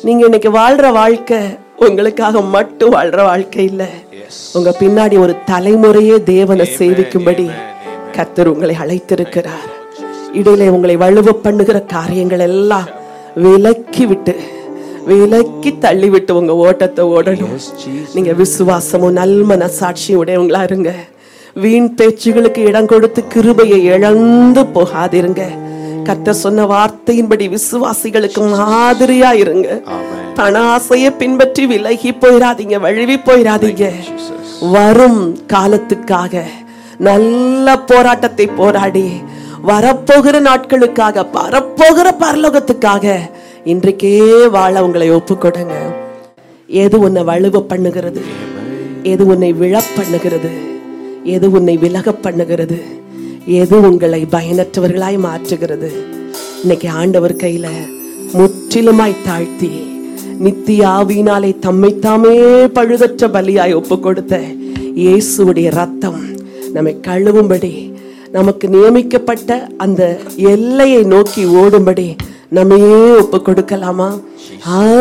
நீங்க இன்னைக்கு வாழ்ற வாழ்க்கை உங்களுக்காக மட்டும் வாழ்ற வாழ்க்கை இல்ல உங்க பின்னாடி ஒரு தலைமுறையே தேவனை சேவிக்கும்படி கர்த்தர் உங்களை அழைத்திருக்கிறார் இடையில உங்களை வலுவ பண்ணுகிற காரியங்கள் எல்லாம் விலக்கி விட்டு விலக்கி தள்ளி விட்டு உங்க ஓட்டத்தை ஓடணும் நீங்க விசுவாசமும் நல்மன சாட்சியும் உடையவங்களா இருங்க வீண் பேச்சுகளுக்கு இடம் கொடுத்து கிருபையை இழந்து போகாதிருங்க கர்த்தர் சொன்ன வார்த்தையின்படி விசுவாசிகளுக்கு மாதிரியா இருங்க பண ஆசையை பின்பற்றி விலகி போயிடாதீங்க வழுவி போயிடாதீங்க வரும் காலத்துக்காக நல்ல போராட்டத்தை போராடி வரப்போகிற நாட்களுக்காக வரப்போகிற பரலோகத்துக்காக இன்றைக்கே வாழ உங்களை ஒப்பு கொடுங்க எது உன்னை வலுவ பண்ணுகிறது எது உன்னை விழ பண்ணுகிறது எது உன்னை விலக பண்ணுகிறது எது உங்களை பயனற்றவர்களாய் மாற்றுகிறது இன்னைக்கு ஆண்டவர் கையில முற்றிலுமாய் தாழ்த்தி நித்திய ஆவியினாலே தம்மை தாமே பழுதற்ற பலியாய் ஒப்பு கொடுத்த இயேசுவுடைய ரத்தம் நம்மை கழுவும்படி நமக்கு நியமிக்கப்பட்ட அந்த எல்லையை நோக்கி ஓடும்படி நம்மையே ஒப்பு கொடுக்கலாமா